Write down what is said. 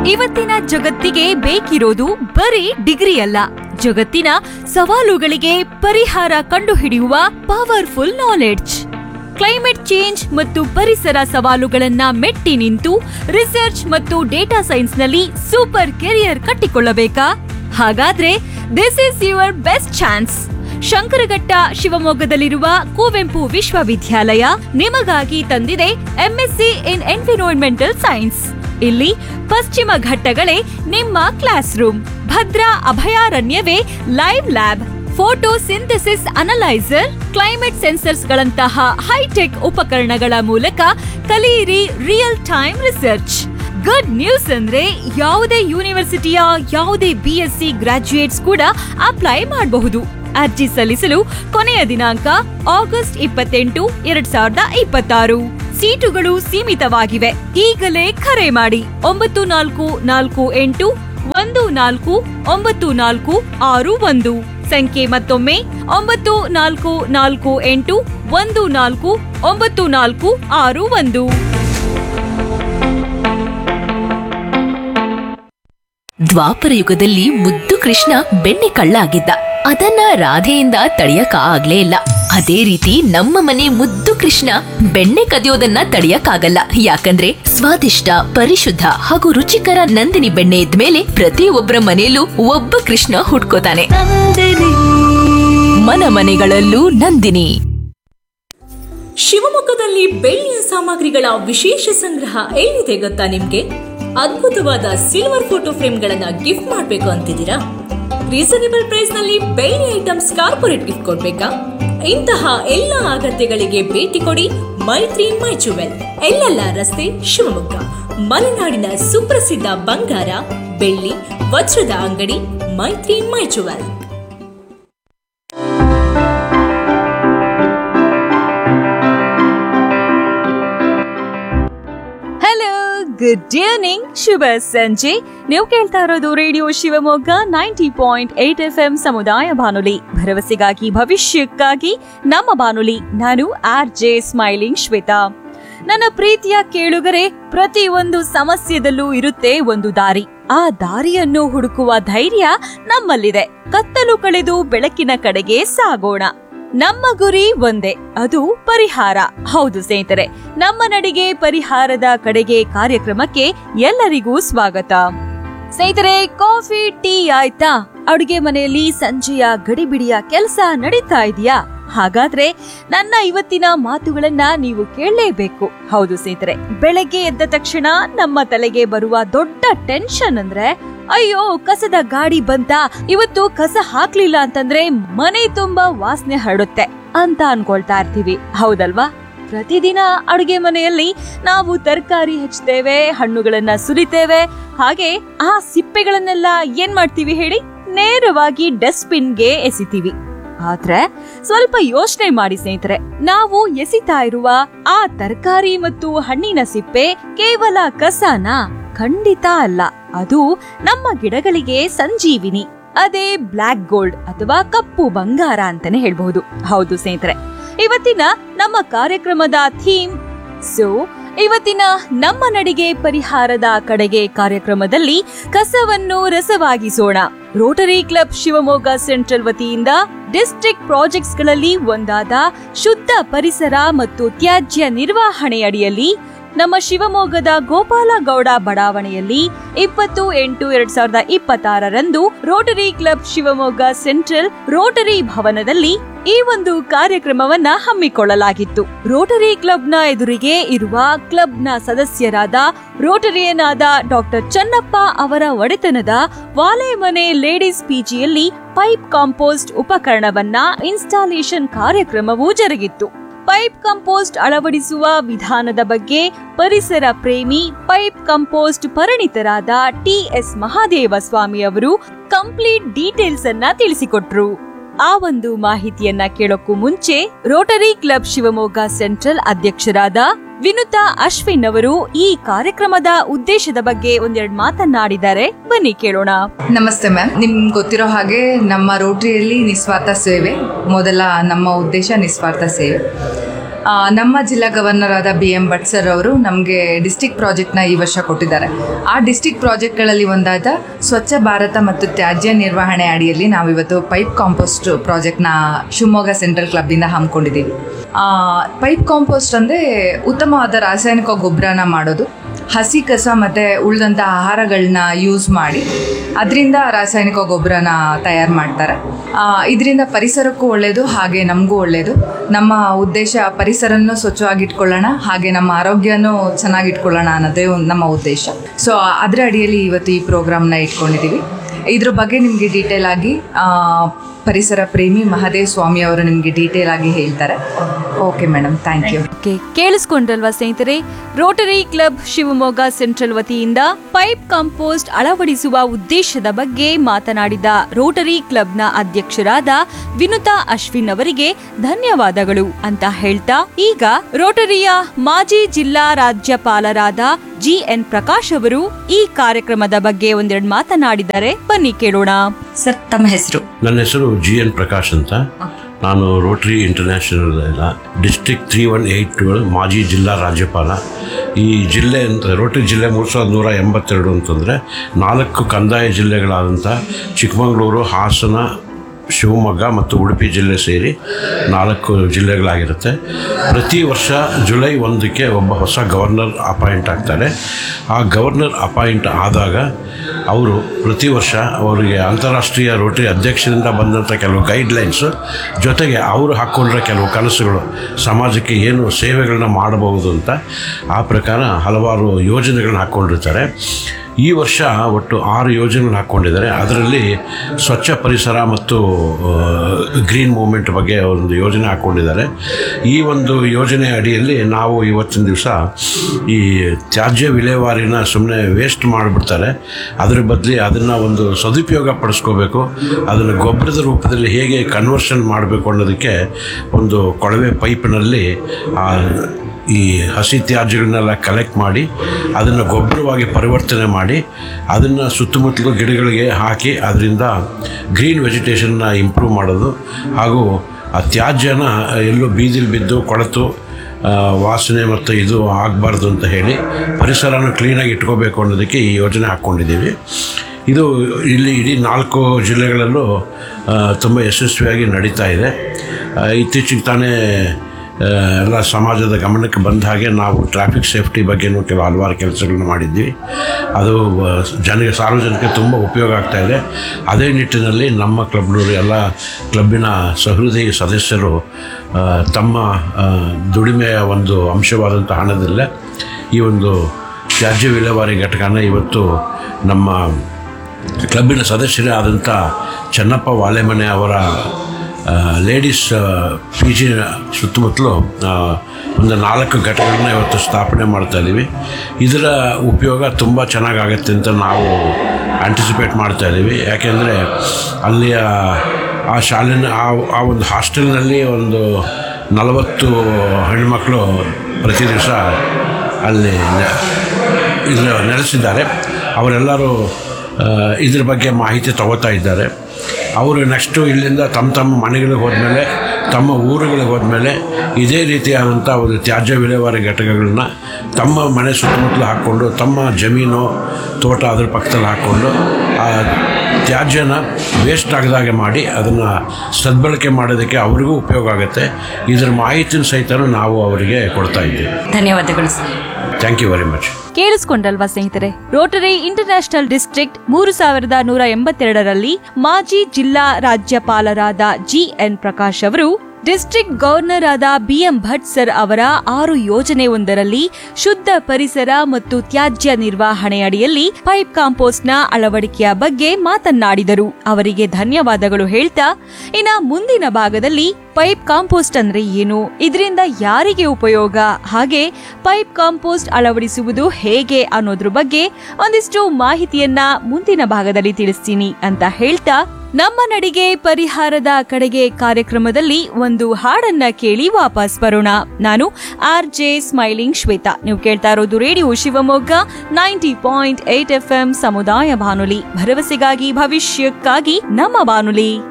ಇವತ್ತಿನ ಜಗತ್ತಿಗೆ ಬೇಕಿರೋದು ಬರೀ ಡಿಗ್ರಿ ಅಲ್ಲ ಜಗತ್ತಿನ ಸವಾಲುಗಳಿಗೆ ಪರಿಹಾರ ಕಂಡುಹಿಡಿಯುವ ಪವರ್ಫುಲ್ ನಾಲೆಡ್ಜ್ ಕ್ಲೈಮೇಟ್ ಚೇಂಜ್ ಮತ್ತು ಪರಿಸರ ಸವಾಲುಗಳನ್ನ ಮೆಟ್ಟಿ ನಿಂತು ರಿಸರ್ಚ್ ಮತ್ತು ಡೇಟಾ ಸೈನ್ಸ್ನಲ್ಲಿ ಸೂಪರ್ ಕೆರಿಯರ್ ಕಟ್ಟಿಕೊಳ್ಳಬೇಕಾ ಹಾಗಾದ್ರೆ this is your best chance Shankaraghatta ಶಿವಮೊಗ್ಗದಲ್ಲಿರುವ ಕುವೆಂಪು ವಿಶ್ವವಿದ್ಯಾಲಯ ನಿಮಗಾಗಿ ತಂದಿದೆ ಎಂಎಸ್ಸಿ ಇನ್ ಎನ್ವಿರಾನ್ಮೆಂಟಲ್ ಸೈನ್ಸ್ ಇಲ್ಲಿ ಪಶ್ಚಿಮ ಘಟ್ಟಗಳೇ ನಿಮ್ಮ ಕ್ಲಾಸ್ ರೂಮ್ ಭದ್ರಾ ಅಭಯಾರಣ್ಯವೇ live lab photo synthesis analyser climate sensors ಗಳಂತಹ ಹೈಟೆಕ್ ಉಪಕರಣಗಳ ಮೂಲಕ ಕಲಿಯಿರಿ real time research good news ಅಂದ್ರೆ ಯಾವುದೇ ಯೂನಿವರ್ಸಿಟಿಯ ಯಾವುದೇ ಬಿ ಎಸ್ ಸಿ ಗ್ರಾಜ್ಯುಯೇಟ್ಸ್ ಕೂಡ ಅಪ್ಲೈ ಮಾಡಬಹುದು ಅರ್ಜಿ ಸಲ್ಲಿಸಲು ಕೊನೆಯ ದಿನಾಂಕ ಆಗಸ್ಟ್ ಇಪ್ಪತ್ತೆಂಟು ಎರಡ್ ಸಾವಿರದ ಇಪ್ಪತ್ತಾರು ಸೀಟುಗಳು ಸೀಮಿತವಾಗಿವೆ ಈಗಲೇ ಕರೆ ಮಾಡಿ ಒಂಬತ್ತು ನಾಲ್ಕು ನಾಲ್ಕು ಎಂಟು ಒಂದು ನಾಲ್ಕು ಒಂಬತ್ತು ನಾಲ್ಕು ಆರು ಒಂದು ಸಂಖ್ಯೆ ಮತ್ತೊಮ್ಮೆ ಒಂಬತ್ತು ನಾಲ್ಕು ನಾಲ್ಕು ಎಂಟು ಒಂದು ನಾಲ್ಕು ಒಂಬತ್ತು ನಾಲ್ಕು ಆರು ಒಂದು ದ್ವಾಪರ ಯುಗದಲ್ಲಿ ಮುದ್ದು ಕೃಷ್ಣ ಬೆಣ್ಣೆ ಕಳ್ಳ ಆಗಿದ್ದ ಅದನ್ನ ರಾಧೆಯಿಂದ ತಡೆಯಕ ಆಗ್ಲೇ ಇಲ್ಲ ಅದೇ ರೀತಿ ನಮ್ಮ ಮನೆ ಮುದ್ದು ಕೃಷ್ಣ ಬೆಣ್ಣೆ ಕದಿಯೋದನ್ನ ತಡೆಯಕ್ಕಾಗಲ್ಲ ಯಾಕಂದ್ರೆ ಸ್ವಾದಿಷ್ಟ ಪರಿಶುದ್ಧ ಹಾಗೂ ರುಚಿಕರ ನಂದಿನಿ ಬೆಣ್ಣೆ ಇದ್ಮೇಲೆ ಪ್ರತಿಯೊಬ್ಬರ ಮನೆಯಲ್ಲೂ ಒಬ್ಬ ಕೃಷ್ಣ ಹುಟ್ಕೋತಾನೆ ಮನ ಮನೆಗಳಲ್ಲೂ ನಂದಿನಿ ಶಿವಮೊಗ್ಗದಲ್ಲಿ ಬೆಳ್ಳಿಯ ಸಾಮಗ್ರಿಗಳ ವಿಶೇಷ ಸಂಗ್ರಹ ಎಲ್ಲಿದೆ ಗೊತ್ತಾ ನಿಮ್ಗೆ ಅದ್ಭುತವಾದ ಸಿಲ್ವರ್ ಫೋಟೋ ಫ್ರೇಮ್ಗಳನ್ನ ಗಿಫ್ಟ್ ಮಾಡಬೇಕು ಅಂತಿದ್ದೀರಾ ರೀಸನೇಬಲ್ ಪ್ರೈಸ್ ನಲ್ಲಿ ಬೆಳ್ಳಿ ಐಟಮ್ಸ್ ಕಾರ್ಪೊರೇಟ್ ಗಿಫ್ಟ್ ಕೊಡ್ಬೇಕಾ ಇಂತಹ ಎಲ್ಲ ಅಗತ್ಯಗಳಿಗೆ ಭೇಟಿ ಕೊಡಿ ಮೈತ್ರಿ ಮೈ ಜುವೆಲ್ ಎಲ್ಲೆಲ್ಲ ರಸ್ತೆ ಶಿವಮೊಗ್ಗ ಮಲೆನಾಡಿನ ಸುಪ್ರಸಿದ್ಧ ಬಂಗಾರ ಬೆಳ್ಳಿ ವಜ್ರದ ಅಂಗಡಿ Maithri my jewel hello good evening ಶುಭ ಸಂಜೆ ನೀವು ಕೇಳ್ತಾ ಇರೋದು radio Shivamogga ninety point eight F M ಸಮುದಾಯ ಬಾನುಲಿ ಭರವಸೆಗಾಗಿ ಭವಿಷ್ಯಕ್ಕಾಗಿ ನಮ್ಮ ಬಾನುಲಿ ನಾನು ಆರ್ ಜೆ ಸ್ಮೈಲಿಂಗ್ ಶ್ವೇತಾ ನನ್ನ ಪ್ರೀತಿಯ ಕೇಳುಗರೆ ಪ್ರತಿ ಒಂದು ಸಮಸ್ಯೆದಲ್ಲೂ ಇರುತ್ತೆ ಒಂದು ದಾರಿ ಆ ದಾರಿಯನ್ನು ಹುಡುಕುವ ಧೈರ್ಯ ನಮ್ಮಲ್ಲಿದೆ ಕತ್ತಲು ಕಳೆದು ಬೆಳಕಿನ ಕಡೆಗೆ ಸಾಗೋಣ ನಮ್ಮ ಗುರಿ ಒಂದೇ ಅದು ಪರಿಹಾರ ಹೌದು ಸ್ನೇಹಿತರೆ ನಮ್ಮ ನಡಿಗೆ ಪರಿಹಾರದ ಕಡೆಗೆ ಕಾರ್ಯಕ್ರಮಕ್ಕೆ ಎಲ್ಲರಿಗೂ ಸ್ವಾಗತ ಸ್ನೇಹಿತರೆ ಕಾಫಿ ಟೀ ಆಯ್ತಾ ಅಡುಗೆ ಮನೆಯಲ್ಲಿ ಸಂಜೆಯ ಗಡಿಬಿಡಿಯ ಕೆಲಸ ನಡೀತಾ ಇದೆಯಾ ಹಾಗಾದ್ರೆ ನನ್ನ ಇವತ್ತಿನ ಮಾತುಗಳನ್ನ ನೀವು ಕೇಳಲೇಬೇಕು ಹೌದು ಸ್ನೇಹಿತರೆ ಬೆಳಗ್ಗೆ ಎದ್ದ ತಕ್ಷಣ ನಮ್ಮ ತಲೆಗೆ ಬರುವ ದೊಡ್ಡ ಟೆನ್ಷನ್ ಅಂದ್ರೆ ಅಯ್ಯೋ ಕಸದ ಗಾಡಿ ಬಂತ ಇವತ್ತು ಕಸ ಹಾಕ್ಲಿಲ್ಲ ಅಂತಂದ್ರೆ ಮನೆ ತುಂಬಾ ವಾಸನೆ ಹರಡುತ್ತೆ ಅಂತ ಅನ್ಕೊಳ್ತಾ ಇರ್ತೀವಿ ಹೌದಲ್ವಾ ಪ್ರತಿದಿನ ಅಡುಗೆ ಮನೆಯಲ್ಲಿ ನಾವು ತರಕಾರಿ ಹೆಚ್ಚುತ್ತೇವೆ ಹಣ್ಣುಗಳನ್ನ ಸುಲಿತೇವೆ ಹಾಗೆ ಆ ಸಿಪ್ಪೆಗಳನ್ನೆಲ್ಲ ಏನ್ ಮಾಡ್ತೀವಿ ಹೇಳಿ ನೇರವಾಗಿ ಡಸ್ಟ್ಬಿನ್ಗೆ ಎಸಿತೀವಿ ಆದ್ರೆ ಸ್ವಲ್ಪ ಯೋಚನೆ ಮಾಡಿ ಸ್ನೇಹಿತರೆ ನಾವು ಎಸಿತಾ ಇರುವ ಆ ತರಕಾರಿ ಮತ್ತು ಹಣ್ಣಿನ ಸಿಪ್ಪೆ ಕೇವಲ ಕಸನ ಖಂಡಿತ ಅಲ್ಲ ಅದು ನಮ್ಮ ಗಿಡಗಳಿಗೆ ಸಂಜೀವಿನಿ ಅದೇ ಬ್ಲ್ಯಾಕ್ ಗೋಲ್ಡ್ ಅಥವಾ ಕಪ್ಪು ಬಂಗಾರ ಅಂತಾನೆ ಹೇಳ್ಬಹುದು ಹೌದು ಸ್ನೇಹಿತರೆ ಇವತ್ತಿನ ನಮ್ಮ ಕಾರ್ಯಕ್ರಮದ ಥೀಮ್ ಸೊ ಇವತ್ತಿನ ನಮ್ಮ ನಡಿಗೆ ಪರಿಹಾರದ ಕಡೆಗೆ ಕಾರ್ಯಕ್ರಮದಲ್ಲಿ ಕಸವನ್ನು ರಸವಾಗಿಸೋಣ ರೋಟರಿ ಕ್ಲಬ್ ಶಿವಮೊಗ್ಗ ಸೆಂಟ್ರಲ್ ವತಿಯಿಂದ ಡಿಸ್ಟ್ರಿಕ್ಟ್ ಪ್ರಾಜೆಕ್ಟ್ಸ್ ಗಳಲ್ಲಿ ಒಂದಾದ ಶುದ್ಧ ಪರಿಸರ ಮತ್ತು ತ್ಯಾಜ್ಯ ನಿರ್ವಹಣೆ ಅಡಿಯಲ್ಲಿ ನಮ್ಮ ಶಿವಮೊಗ್ಗದ ಗೋಪಾಲಗೌಡ ಬಡಾವಣೆಯಲ್ಲಿ ಇಪ್ಪತ್ತು ಎಂಟು ಎರಡ್ ಸಾವಿರದ ಇಪ್ಪತ್ತಾರರಂದು rotary club Shivamogga central rotary ಭವನದಲ್ಲಿ ಈ ಒಂದು ಕಾರ್ಯಕ್ರಮವನ್ನ ಹಮ್ಮಿಕೊಳ್ಳಲಾಗಿತ್ತು ರೋಟರಿ ಕ್ಲಬ್ನ ಎದುರಿಗೆ ಇರುವ ಕ್ಲಬ್ನ ಸದಸ್ಯರಾದ ರೋಟರಿಯನ್ ಆದ ಡಾಕ್ಟರ್ ಚನ್ನಪ್ಪ ಅವರ ಒಡೆತನದ ವಾಲೆಮನೆ ಲೇಡೀಸ್ ಪಿಜಿಯಲ್ಲಿ ಪೈಪ್ ಕಾಂಪೋಸ್ಟ್ ಉಪಕರಣವನ್ನ ಇನ್ಸ್ಟಾಲೇಷನ್ ಕಾರ್ಯಕ್ರಮವೂ ಜರುಗಿತ್ತು ಪೈಪ್ ಕಂಪೋಸ್ಟ್ ಅಳವಡಿಸುವ ವಿಧಾನದ ಬಗ್ಗೆ ಪರಿಸರ ಪ್ರೇಮಿ ಪೈಪ್ ಕಂಪೋಸ್ಟ್ ಪರಿಣಿತರಾದ ಟಿಎಸ್ ಮಹಾದೇವ ಸ್ವಾಮಿ ಅವರು ಕಂಪ್ಲೀಟ್ ಡೀಟೇಲ್ಸ್ ಅನ್ನ ತಿಳಿಸಿಕೊಟ್ರು ಆ ಒಂದು ಮಾಹಿತಿಯನ್ನ ಕೇಳೋಕ್ಕೂ ಮುಂಚೆ ರೋಟರಿ ಕ್ಲಬ್ ಶಿವಮೊಗ್ಗ ಸೆಂಟ್ರಲ್ ಅಧ್ಯಕ್ಷರಾದ ವಿನುತಾ ಅಶ್ವಿನ್ ಅವರು ಈ ಕಾರ್ಯಕ್ರಮದ ಉದ್ದೇಶದ ಬಗ್ಗೆ ಒಂದೆರಡು ಮಾತನಾಡಿದ್ದಾರೆ ಬನ್ನಿ ಕೇಳೋಣ ನಮಸ್ತೆ ಮ್ಯಾಮ್ ನಿಮ್ಗೆ ಗೊತ್ತಿರೋ ಹಾಗೆ ನಮ್ಮ ರೋಟರಿಯಲ್ಲಿ ನಿಸ್ವಾರ್ಥ ಸೇವೆ ಮೊದಲ ನಮ್ಮ ಉದ್ದೇಶ ನಿಸ್ವಾರ್ಥ ಸೇವೆ ಆ, ನಮ್ಮ ಜಿಲ್ಲಾ ಗವರ್ನರ್ ಆದ ಬಿ ಎಂ ಭಟ್ ಸರ್ ಅವರು ನಮಗೆ ಡಿಸ್ಟಿಕ್ ಪ್ರಾಜೆಕ್ಟ್ನ ಈ ವರ್ಷ ಕೊಟ್ಟಿದ್ದಾರೆ ಆ ಡಿಸ್ಟಿಕ್ ಪ್ರಾಜೆಕ್ಟ್ಗಳಲ್ಲಿ ಒಂದಾದ ಸ್ವಚ್ಛ ಭಾರತ ಮತ್ತು ತ್ಯಾಜ್ಯ ನಿರ್ವಹಣೆ ಅಡಿಯಲ್ಲಿ ನಾವಿವತ್ತು ಪೈಪ್ ಕಾಂಪೋಸ್ಟ್ ಪ್ರಾಜೆಕ್ಟ್ನ ಶಿವಮೊಗ್ಗ ಸೆಂಟ್ರಲ್ ಕ್ಲಬ್ಬಿಂದ ಹಮ್ಮಿಕೊಂಡಿದ್ದೀವಿ ಪೈಪ್ ಕಾಂಪೋಸ್ಟ್ ಅಂದರೆ ಉತ್ತಮವಾದ ರಾಸಾಯನಿಕ ಗೊಬ್ಬರನ ಮಾಡೋದು ಹಸಿ ಕಸ ಮತ್ತು ಉಳಿದಂಥ ಆಹಾರಗಳನ್ನ ಯೂಸ್ ಮಾಡಿ ಅದರಿಂದ ರಾಸಾಯನಿಕ ಗೊಬ್ಬರನ ತಯಾರು ಮಾಡ್ತಾರೆ ಇದರಿಂದ ಪರಿಸರಕ್ಕೂ ಒಳ್ಳೆಯದು ಹಾಗೆ ನಮಗೂ ಒಳ್ಳೆಯದು ನಮ್ಮ ಉದ್ದೇಶ ಪರಿಸರನೂ ಸ್ವಚ್ಛವಾಗಿಟ್ಕೊಳ್ಳೋಣ ಹಾಗೆ ನಮ್ಮ ಆರೋಗ್ಯನೂ ಚೆನ್ನಾಗಿಟ್ಕೊಳ್ಳೋಣ ಅನ್ನೋದೇ ಒಂದು ನಮ್ಮ ಉದ್ದೇಶ ಸೊ ಅದರ ಅಡಿಯಲ್ಲಿ ಇವತ್ತು ಈ ಪ್ರೋಗ್ರಾಮ್ನ ಇಟ್ಕೊಂಡಿದ್ದೀವಿ ಇದ್ರ ಬಗ್ಗೆ ನಿಮಗೆ ಡೀಟೇಲ್ ಆಗಿ ಆ, ಪರಿಸರ ಪ್ರೇಮಿ ಮಹದೇವ್ ಸ್ವಾಮಿ ಅವರು ನಿಮಗೆ ಡೀಟೇಲ್ ಆಗಿ ಹೇಳ್ತಾರೆ okay madam thank you okay ಕೇಳಿಸ್ಕೊಂಡ್ರಲ್ವಾ ಸ್ನೇಹಿತರೆ ರೋಟರಿ ಕ್ಲಬ್ ಶಿವಮೊಗ್ಗ ಸೆಂಟ್ರಲ್ ವತಿಯಿಂದ ಪೈಪ್ ಕಂಪೋಸ್ಟ್ ಅಳವಡಿಸುವ ಉದ್ದೇಶದ ಬಗ್ಗೆ ಮಾತನಾಡಿದ ರೋಟರಿ ಕ್ಲಬ್ನ ಅಧ್ಯಕ್ಷರಾದ ವಿನುತಾ ಅಶ್ವಿನ್ ಅವರಿಗೆ ಧನ್ಯವಾದಗಳು ಅಂತ ಹೇಳ್ತಾ ಈಗ ರೋಟರಿಯ ಮಾಜಿ ಜಿಲ್ಲಾ ರಾಜ್ಯಪಾಲರಾದ ಜಿ ಎನ್ ಪ್ರಕಾಶ್ ಅವರು ಈ ಕಾರ್ಯಕ್ರಮದ ಬಗ್ಗೆ ಒಂದೆರಡು ಮಾತನಾಡಿದ್ದಾರೆ ಬನ್ನಿ ಕೇಳೋಣ ಸರ್ ತಮ್ಮ ಹೆಸರು ನನ್ನ ಹೆಸರು ಜಿ ಎನ್ ಪ್ರಕಾಶ್ ಅಂತ ನಾನು rotary international district three one eight ಮಾಜಿ ಜಿಲ್ಲಾ ರಾಜ್ಯಪಾಲ ಈ ಜಿಲ್ಲೆ ಅಂತ ರೋಟರಿ ಜಿಲ್ಲೆ ಮೂರು ಸಾವಿರದ ನೂರ ಎಂಬತ್ತೆರಡು ಅಂತಂದರೆ ನಾಲ್ಕು ಕಂದಾಯ ಜಿಲ್ಲೆಗಳಾದಂಥ ಚಿಕ್ಕಮಗಳೂರು ಹಾಸನ ಶಿವಮೊಗ್ಗ ಮತ್ತು ಉಡುಪಿ ಜಿಲ್ಲೆ ಸೇರಿ ನಾಲ್ಕು ಜಿಲ್ಲೆಗಳಾಗಿರುತ್ತೆ ಪ್ರತಿ ವರ್ಷ ಜುಲೈ ಒಂದಕ್ಕೆ ಒಬ್ಬ ಹೊಸ ಗವರ್ನರ್ ಅಪಾಯಿಂಟ್ ಆಗ್ತಾರೆ ಆ ಗವರ್ನರ್ ಅಪಾಯಿಂಟ್ ಆದಾಗ ಅವರು ಪ್ರತಿ ವರ್ಷ ಅವರಿಗೆ ಅಂತಾರಾಷ್ಟ್ರೀಯ ರೋಟರಿ ಅಧ್ಯಕ್ಷರಿಂದ ಬಂದಂಥ ಕೆಲವು ಗೈಡ್ಲೈನ್ಸು ಜೊತೆಗೆ ಅವರು ಹಾಕ್ಕೊಂಡಿರೋ ಕೆಲವು ಕನಸುಗಳು ಸಮಾಜಕ್ಕೆ ಏನು ಸೇವೆಗಳನ್ನ ಮಾಡಬಹುದು ಅಂತ ಆ ಪ್ರಕಾರ ಹಲವಾರು ಯೋಜನೆಗಳನ್ನ ಹಾಕ್ಕೊಂಡಿರ್ತಾರೆ ಈ ವರ್ಷ ಒಟ್ಟು ಆರು ಯೋಜನೆಗಳು ಹಾಕ್ಕೊಂಡಿದ್ದಾರೆ ಅದರಲ್ಲಿ ಸ್ವಚ್ಛ ಪರಿಸರ ಮತ್ತು ಗ್ರೀನ್ ಮೂವ್ಮೆಂಟ್ ಬಗ್ಗೆ ಒಂದು ಯೋಜನೆ ಹಾಕ್ಕೊಂಡಿದ್ದಾರೆ ಈ ಒಂದು ಯೋಜನೆ ಅಡಿಯಲ್ಲಿ ನಾವು ಇವತ್ತಿನ ದಿವಸ ಈ ತ್ಯಾಜ್ಯ ವಿಲೇವಾರಿನ ಸುಮ್ಮನೆ ವೇಸ್ಟ್ ಮಾಡಿಬಿಡ್ತಾರೆ ಅದರ ಬದಲಿ ಅದನ್ನು ಒಂದು ಸದುಪಯೋಗ ಪಡಿಸ್ಕೋಬೇಕು ಅದನ್ನು ಗೊಬ್ಬರದ ರೂಪದಲ್ಲಿ ಹೇಗೆ ಕನ್ವರ್ಷನ್ ಮಾಡಬೇಕು ಅನ್ನೋದಕ್ಕೆ ಒಂದು ಕೊಳವೆ ಪೈಪ್ನಲ್ಲಿ ಆ ಈ ಹಸಿ ತ್ಯಾಜ್ಯಗಳನ್ನೆಲ್ಲ ಕಲೆಕ್ಟ್ ಮಾಡಿ ಅದನ್ನು ಗೊಬ್ಬರವಾಗಿ ಪರಿವರ್ತನೆ ಮಾಡಿ ಅದನ್ನು ಸುತ್ತಮುತ್ತಲು ಗಿಡಗಳಿಗೆ ಹಾಕಿ ಅದರಿಂದ ಗ್ರೀನ್ ವೆಜಿಟೇಷನ್ನ ಇಂಪ್ರೂವ್ ಮಾಡೋದು ಹಾಗೂ ಆ ತ್ಯಾಜ್ಯನ ಎಲ್ಲೋ ಬೀದಿಲಿ ಬಿದ್ದು ಕೊಳೆತು ಆ, ವಾಸನೆ ಮತ್ತು ಇದು ಆಗಬಾರ್ದು ಅಂತ ಹೇಳಿ ಪರಿಸರನ ಕ್ಲೀನಾಗಿ ಇಟ್ಕೋಬೇಕು ಅನ್ನೋದಕ್ಕೆ ಈ ಯೋಜನೆ ಹಾಕ್ಕೊಂಡಿದ್ದೀವಿ ಇದು ಇಲ್ಲಿ ಇಡೀ ನಾಲ್ಕು ಜಿಲ್ಲೆಗಳಲ್ಲೂ ಆ, ತುಂಬ ಯಶಸ್ವಿಯಾಗಿ ನಡೀತಾ ಇದೆ ಆ, ಇತ್ತೀಚೆಗೆ ತಾನೇ ಆ, ಎಲ್ಲ ಸಮಾಜದ ಗಮನಕ್ಕೆ ಬಂದ ಹಾಗೆ ನಾವು ಟ್ರಾಫಿಕ್ ಸೇಫ್ಟಿ ಬಗ್ಗೆನೂ ಕೆಲವು ಹಲವಾರು ಕೆಲಸಗಳನ್ನ ಮಾಡಿದ್ವಿ ಅದು ಆ, ಜನಗೆ ಸಾರ್ವಜನಿಕ ತುಂಬ ಉಪಯೋಗ ಆಗ್ತಾ ಇದೆ ಅದೇ ನಿಟ್ಟಿನಲ್ಲಿ ನಮ್ಮ ಕ್ಲಬ್ನವರು ಎಲ್ಲ ಕ್ಲಬ್ಬಿನ ಸಹೃದಯ ಸದಸ್ಯರು ಆ, ತಮ್ಮ ಆ, ದುಡಿಮೆಯ ಒಂದು ಅಂಶವಾದಂಥ ಹಣದಲ್ಲೇ ಈ ಒಂದು ತ್ಯಾಜ್ಯ ವಿಲೇವಾರಿ ಘಟಕನ ಇವತ್ತು ನಮ್ಮ ಕ್ಲಬ್ಬಿನ ಸದಸ್ಯರೇ ಆದಂಥ ಚೆನ್ನಪ್ಪ ವಾಲೆಮನೆ ಅವರ ಲೇಡೀಸ್ ಪಿ ಜಿ ಸುತ್ತಮುತ್ತಲು ಆ, ಒಂದು ನಾಲ್ಕು ಘಟಕಗಳನ್ನ ಇವತ್ತು ಸ್ಥಾಪನೆ ಮಾಡ್ತಾ ಇದ್ದೀವಿ ಇದರ ಉಪಯೋಗ ತುಂಬ ಚೆನ್ನಾಗಾಗತ್ತೆ ಅಂತ ನಾವು ಆಂಟಿಸಿಪೇಟ್ ಮಾಡ್ತಾ ಇದ್ದೀವಿ ಯಾಕೆಂದರೆ ಅಲ್ಲಿಯ ಆ ಶಾಲೆನ ಆ ಆ ಒಂದು ಹಾಸ್ಟೆಲ್ನಲ್ಲಿ ಒಂದು ನಲವತ್ತು ಹೆಣ್ಮಕ್ಳು ಪ್ರತಿ ದಿವಸ ಅಲ್ಲಿ ನೆ- ಇಲ್ಲಿ ನೆಲೆಸಿದ್ದಾರೆ ಅವರೆಲ್ಲರೂ ಆ, ಇದ್ರ ಬಗ್ಗೆ ಮಾಹಿತಿ ತಗೋತಾ ಇದ್ದಾರೆ ಅವರು ನೆಕ್ಸ್ಟು ಇಲ್ಲಿಂದ ತಮ್ಮ ತಮ್ಮ ಮನೆಗಳಿಗೆ ಹೋದ್ಮೇಲೆ ತಮ್ಮ ಊರುಗಳಿಗೆ ಹೋದ್ಮೇಲೆ ಇದೇ ರೀತಿಯಾದಂಥ ಒಂದು ತ್ಯಾಜ್ಯ ವಿಲೇವಾರಿ ಘಟಕಗಳನ್ನ ತಮ್ಮ ಮನೆ ಸುತ್ತಮುತ್ತಲು ಹಾಕ್ಕೊಂಡು ತಮ್ಮ ಜಮೀನು ತೋಟ ಅದ್ರ ಪಕ್ಕದಲ್ಲಿ ಹಾಕ್ಕೊಂಡು ಆ ತ್ಯಾಜ್ಯನ ವೇಸ್ಟ್ ಆಗದಾಗೆ ಮಾಡಿ ಅದನ್ನು ಸದ್ಬಳಕೆ ಮಾಡೋದಕ್ಕೆ ಅವರಿಗೂ ಉಪಯೋಗ ಆಗುತ್ತೆ ಇದರ ಮಾಹಿತಿನ ಸಹಿತ ನಾವು ಅವರಿಗೆ ಕೊಡ್ತಾ ಇದ್ದೀವಿ ಧನ್ಯವಾದಗಳು sir thank you very much ಕೇಳಿಸ್ಕೊಂಡಲ್ವಾ ಸ್ನೇಹಿತರೆ ರೋಟರಿ ಇಂಟರ್ನ್ಯಾಷನಲ್ ಡಿಸ್ಟ್ರಿಕ್ಟ್ ಮೂರು ಸಾವಿರದ ನೂರ ಎಂಬತ್ತೆರಡರಲ್ಲಿ ಮಾಜಿ ಜಿಲ್ಲಾ ರಾಜ್ಯಪಾಲರಾದ ಜಿ ಎನ್ ಪ್ರಕಾಶ್ ಅವರು ಡಿಸ್ಟ್ರಿಕ್ಟ್ ಗವರ್ನರ್ ಆದ ಬಿಎಂ ಭಟ್ ಸರ್ ಅವರ ಆರು ಯೋಜನೆ ಒಂದರಲ್ಲಿ ಶುದ್ಧ ಪರಿಸರ ಮತ್ತು ತ್ಯಾಜ್ಯ ನಿರ್ವಹಣೆ ಅಡಿಯಲ್ಲಿ ಪೈಪ್ ಕಾಂಪೋಸ್ಟ್ನ ಅಳವಡಿಕೆಯ ಬಗ್ಗೆ ಮಾತನಾಡಿದರು ಅವರಿಗೆ ಧನ್ಯವಾದಗಳು ಹೇಳ್ತಾ ಇನ್ನ ಮುಂದಿನ ಭಾಗದಲ್ಲಿ ಪೈಪ್ ಕಾಂಪೋಸ್ಟ್ ಅಂದ್ರೆ ಏನು ಇದರಿಂದ ಯಾರಿಗೆ ಉಪಯೋಗ ಹಾಗೆ ಪೈಪ್ ಕಾಂಪೋಸ್ಟ್ ಅಳವಡಿಸುವುದು ಹೇಗೆ ಅನ್ನೋದ್ರ ಬಗ್ಗೆ ಒಂದಿಷ್ಟು ಮಾಹಿತಿಯನ್ನ ಮುಂದಿನ ಭಾಗದಲ್ಲಿ ತಿಳಿಸ್ತೀನಿ ಅಂತ ಹೇಳ್ತಾ ನಮ್ಮ ನಡಿಗೆ ಪರಿಹಾರದ ಕಡೆಗೆ ಕಾರ್ಯಕ್ರಮದಲ್ಲಿ ಒಂದು ಹಾಡನ್ನ ಕೇಳಿ ವಾಪಸ್ ಬರೋಣ ನಾನು ಆರ್ ಜೆ ಸ್ಮೈಲಿಂಗ್ ಶ್ವೇತಾ ನೀವು ಕೇಳ್ತಾ ಇರೋದು radio Shivamogga ninety point eight F M ಸಮುದಾಯ ಬಾನುಲಿ ಭರವಸೆಗಾಗಿ ಭವಿಷ್ಯಕ್ಕಾಗಿ ನಮ್ಮ ಬಾನುಲಿ